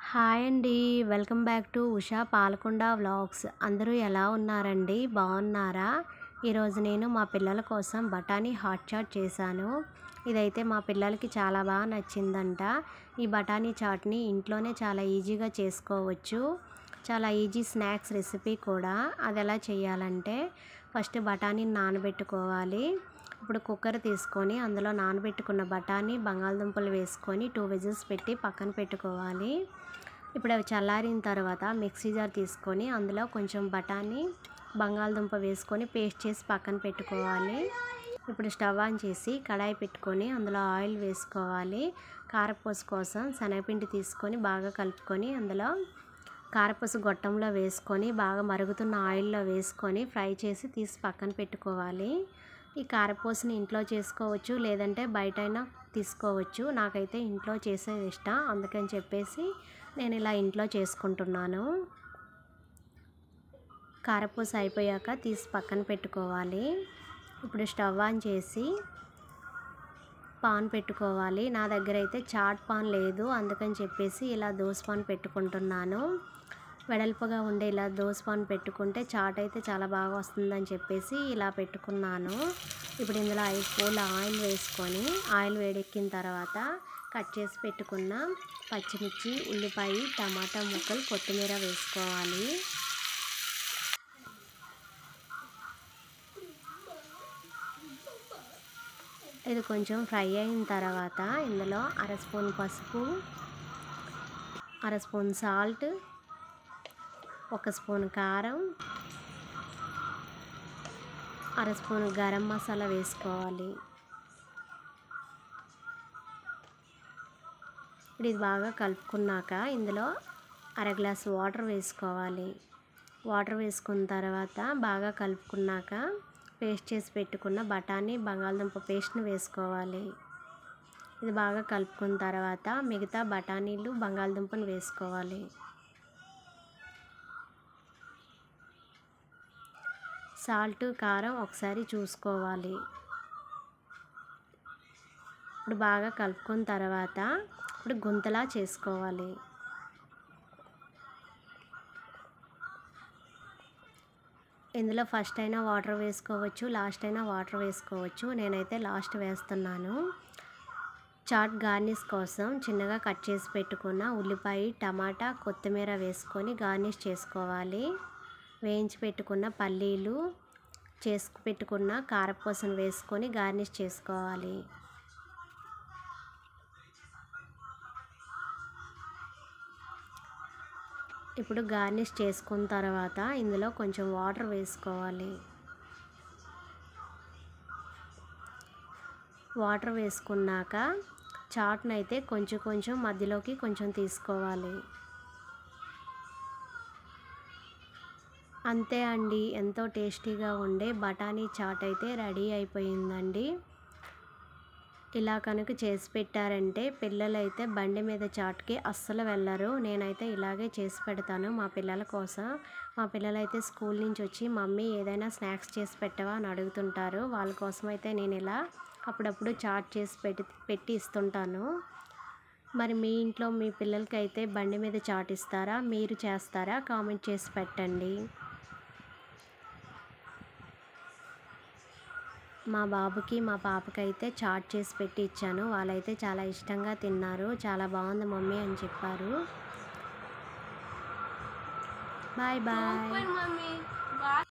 hi అండి welcome back to Usha Palakonda vlogs అందరూ ఎలా ఉన్నారండి బాగున్నారా ఈరోజు నేను మా పిల్లల కోసం బఠానీ హాట్ చాట్ చేశాను ఇదైతే మా పిల్లలకి చాలా బాగా నచ్చిందంట ఈ బఠానీ చాట్ని ఇంట్లోనే చాలా ఈజీగా చేసుకోవచ్చు చాలా ఈజీ స్నాక్స్ రెసిపీ కూడా అది ఎలా చేయాలంటే ఫస్ట్ బఠానీని నానబెట్టుకోవాలి ఇప్పుడు కుక్కర్ తీసుకొని అందులో నానబెట్టుకున్న బఠానీ బంగాళదుంపలు వేసుకొని టూ విజిల్స్ పెట్టి పక్కన పెట్టుకోవాలి ఇప్పుడు అవి చల్లారిన తర్వాత మిక్సీ జార్ తీసుకొని అందులో కొంచెం బఠానీ బంగాళదుంప వేసుకొని పేస్ట్ చేసి పక్కన పెట్టుకోవాలి ఇప్పుడు స్టవ్ ఆన్ చేసి కడాయి పెట్టుకొని అందులో ఆయిల్ వేసుకోవాలి కారపూస కోసం శనగపిండి తీసుకొని బాగా కలుపుకొని అందులో కారపూస గొట్టంలో వేసుకొని బాగా మరుగుతున్న ఆయిల్లో వేసుకొని ఫ్రై చేసి తీసి పక్కన పెట్టుకోవాలి ఈ కారపూసని ఇంట్లో చేసుకోవచ్చు లేదంటే బయటైనా తీసుకోవచ్చు నాకైతే ఇంట్లో చేసేది ఇష్టం అందుకని చెప్పేసి నేను ఇలా ఇంట్లో చేసుకుంటున్నాను కారపూస అయిపోయాక తీసి పక్కన పెట్టుకోవాలి ఇప్పుడు స్టవ్ ఆన్ చేసి పాన్ పెట్టుకోవాలి నా దగ్గర అయితే చాట్ పాన్ లేదు అందుకని చెప్పేసి ఇలా దోశ పాన్ పెట్టుకుంటున్నాను వెడల్పుగా ఉండే ఇలా దోశ పాన్ పెట్టుకుంటే చాట్ అయితే చాలా బాగా వస్తుందని చెప్పేసి ఇలా పెట్టుకున్నాను ఇప్పుడు ఇందులో ఐదు స్పూన్ల ఆయిల్ వేసుకొని ఆయిల్ వేడెక్కిన తర్వాత కట్ చేసి పెట్టుకున్న పచ్చిమిర్చి ఉల్లిపాయ టమాటా ముక్కలు కొత్తిమీర వేసుకోవాలి ఇది కొంచెం ఫ్రై అయిన తర్వాత ఇందులో అర స్పూన్ పసుపు అర స్పూన్ సాల్ట్ ఒక స్పూన్ కారం అర స్పూన్ గరం మసాలా వేసుకోవాలి ఇప్పుడు ఇది బాగా కలుపుకున్నాక ఇందులో అర గ్లాస్ వాటర్ వేసుకోవాలి వాటర్ వేసుకున్న తర్వాత బాగా కలుపుకున్నాక పేస్ట్ చేసి పెట్టుకున్న బఠానీ బంగాళదుంప పేస్ట్ని వేసుకోవాలి ఇది బాగా కలుపుకున్న తర్వాత మిగతా బఠానీలు బంగాళదుంపను వేసుకోవాలి సాల్ట్ కారం ఒకసారి చూసుకోవాలి ఇప్పుడు బాగా కలుపుకున్న తర్వాత ఇప్పుడు గుంతలా చేసుకోవాలి ఇందులో ఫస్ట్ అయినా వాటర్ వేసుకోవచ్చు లాస్ట్ అయినా వాటర్ వేసుకోవచ్చు నేనైతే లాస్ట్ వేస్తున్నాను చాట్ గార్నిష్ కోసం చిన్నగా కట్ చేసి పెట్టుకున్న ఉల్లిపాయ టమాటా కొత్తిమీర వేసుకొని గార్నిష్ చేసుకోవాలి వేయించి పెట్టుకున్న పల్లీలు చేసుకు పెట్టుకున్న కారపూసను వేసుకొని గార్నిష్ చేసుకోవాలి ఇప్పుడు గార్నిష్ చేసుకున్న తర్వాత ఇందులో కొంచెం వాటర్ వేసుకోవాలి వాటర్ వేసుకున్నాక చాట్ని అయితే కొంచెం కొంచెం మధ్యలోకి కొంచెం తీసుకోవాలి అంతే అండి ఎంతో టేస్టీగా ఉండే బఠానీ చాట్ అయితే రెడీ అయిపోయిందండి ఇలా కనుక చేసి పెట్టారంటే పిల్లలైతే బండి మీద చాట్కి అస్సలు వెళ్ళరు నేనైతే ఇలాగే చేసి పెడతాను మా పిల్లల కోసం మా పిల్లలైతే స్కూల్ నుంచి వచ్చి మమ్మీ ఏదైనా స్నాక్స్ చేసి పెట్టవా అని అడుగుతుంటారు వాళ్ళ కోసం అయితే నేను ఇలా అప్పుడప్పుడు చాట్ చేసి పెట్టి పెట్టి ఇస్తుంటాను మరి మీ ఇంట్లో మీ పిల్లలకి అయితే బండి మీద చాట్ ఇస్తారా మీరు చేస్తారా కామెంట్ చేసి పెట్టండి మా బాబుకి మా పాపకి అయితే చాట్ చేసి పెట్టి ఇచ్చాను వాళ్ళైతే చాలా ఇష్టంగా తిన్నారు చాలా బాగుంది మమ్మీ అని చెప్పారు బాయ్ బాయ్ మమ్మీ